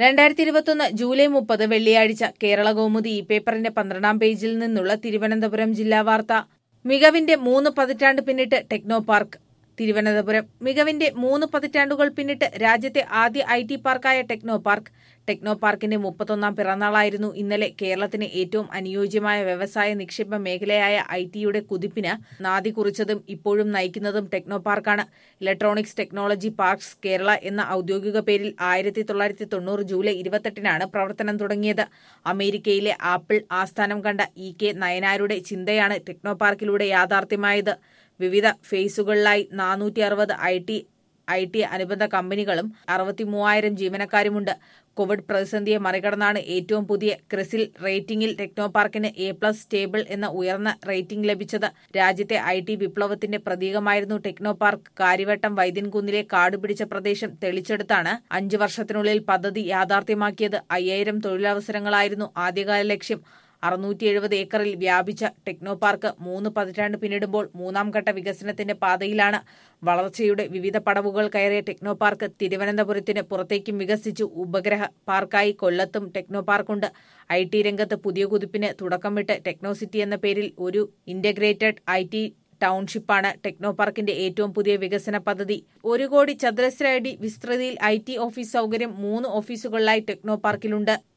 രണ്ടായിരത്തി ഇരുപത്തൊന്ന് ജൂലൈ മുപ്പത് വെള്ളിയാഴ്ച കേരള കൗമുദി ഈ പേപ്പറിന്റെ പന്ത്രണ്ടാം പേജിൽ നിന്നുള്ള തിരുവനന്തപുരം ജില്ലാ വാർത്ത മികവിന്റെ മൂന്ന് പതിറ്റാണ്ട് പിന്നിട്ട് ടെക്നോ പാർക്ക് തിരുവനന്തപുരം മികവിന്റെ മൂന്ന് പതിറ്റാണ്ടുകൾ പിന്നിട്ട് രാജ്യത്തെ ആദ്യ ഐ ടി പാർക്കായ ടെക്നോ പാർക്ക് ടെക്നോ പാർക്കിന്റെ മുപ്പത്തൊന്നാം പിറന്നാളായിരുന്നു ഇന്നലെ കേരളത്തിന് ഏറ്റവും അനുയോജ്യമായ വ്യവസായ നിക്ഷേപ മേഖലയായ ഐ ടിയുടെ കുതിപ്പിന് നാദി കുറിച്ചതും ഇപ്പോഴും നയിക്കുന്നതും ടെക്നോ പാർക്കാണ് ഇലക്ട്രോണിക്സ് ടെക്നോളജി പാർക്സ് കേരള എന്ന ഔദ്യോഗിക പേരിൽ ആയിരത്തി തൊള്ളായിരത്തി തൊണ്ണൂറ് ജൂലൈ ഇരുപത്തെട്ടിനാണ് പ്രവർത്തനം തുടങ്ങിയത് അമേരിക്കയിലെ ആപ്പിൾ ആസ്ഥാനം കണ്ട ഇ കെ നയനാരുടെ ചിന്തയാണ് ടെക്നോ പാർക്കിലൂടെ യാഥാർത്ഥ്യമായത് വിവിധ ഫേസുകളിലായി നാനൂറ്റി അറുപത് ഐ ടി ഐ ടി അനുബന്ധ കമ്പനികളും അറുപത്തി മൂവായിരം ജീവനക്കാരുമുണ്ട് കോവിഡ് പ്രതിസന്ധിയെ മറികടന്നാണ് ഏറ്റവും പുതിയ ക്രിസിൽ റേറ്റിംഗിൽ ടെക്നോ പാർക്കിന് എ പ്ലസ് സ്റ്റേബിൾ എന്ന ഉയർന്ന റേറ്റിംഗ് ലഭിച്ചത് രാജ്യത്തെ ഐ ടി വിപ്ലവത്തിന്റെ പ്രതീകമായിരുന്നു ടെക്നോ പാർക്ക് കാര്യവട്ടം വൈദ്യൻകുന്നിലെ കാടുപിടിച്ച പ്രദേശം തെളിച്ചെടുത്താണ് അഞ്ചു വർഷത്തിനുള്ളിൽ പദ്ധതി യാഥാർത്ഥ്യമാക്കിയത് അയ്യായിരം തൊഴിലവസരങ്ങളായിരുന്നു ആദ്യകാല ലക്ഷ്യം അറുന്നൂറ്റി എഴുപത് ഏക്കറിൽ വ്യാപിച്ച ടെക്നോ പാർക്ക് മൂന്ന് പതിറ്റാണ്ട് പിന്നിടുമ്പോൾ മൂന്നാം ഘട്ട വികസനത്തിന്റെ പാതയിലാണ് വളർച്ചയുടെ വിവിധ പടവുകൾ കയറിയ ടെക്നോ പാർക്ക് തിരുവനന്തപുരത്തിന് പുറത്തേക്കും വികസിച്ചു ഉപഗ്രഹ പാർക്കായി കൊല്ലത്തും ടെക്നോ പാർക്കുണ്ട് ഐ ടി രംഗത്ത് പുതിയ കുതിപ്പിന് തുടക്കമിട്ട് ടെക്നോ സിറ്റി എന്ന പേരിൽ ഒരു ഇന്റഗ്രേറ്റഡ് ഐ ടി ടൗൺഷിപ്പാണ് ടെക്നോ പാർക്കിന്റെ ഏറ്റവും പുതിയ വികസന പദ്ധതി ഒരു കോടി ചതുരശ്ര അടി വിസ്തൃതിയിൽ ഐ ടി ഓഫീസ് സൗകര്യം മൂന്ന് ഓഫീസുകളിലായി ടെക്നോ പാർക്കിലുണ്ട്